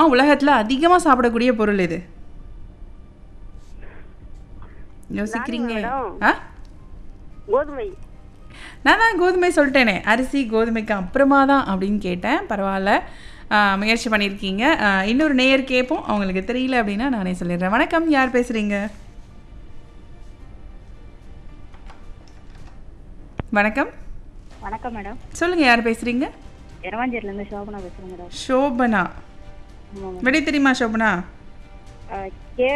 உலகத்தில் அதிகமாக சாப்பிடக்கூடிய பொருள் இது யோசிக்கிறீங்க மேடம். ஆ கோதுமை நான் தான் கோதுமை சொல்லிட்டேனே அரிசி கோதுமைக்கு அப்புறமா தான் அப்படின்னு கேட்டேன் பரவாயில்ல ஆ, முயற்சி பண்ணியிருக்கீங்க ஆ, இன்னொரு நேயர் கேட்போம் அவங்களுக்கு தெரியல அப்படின்னா நானே சொல்லிடுறேன் வணக்கம் யார் பேசுகிறீங்க வணக்கம் வணக்கம் மேடம் சொல்லுங்கள் யார் பேசுகிறீங்க எரவாஞ்சேரிலேருந்து சோபனா பேசுகிறேன் மேடம் சோபனா ஆமாம் விடை தெரியுமா சோபனா கே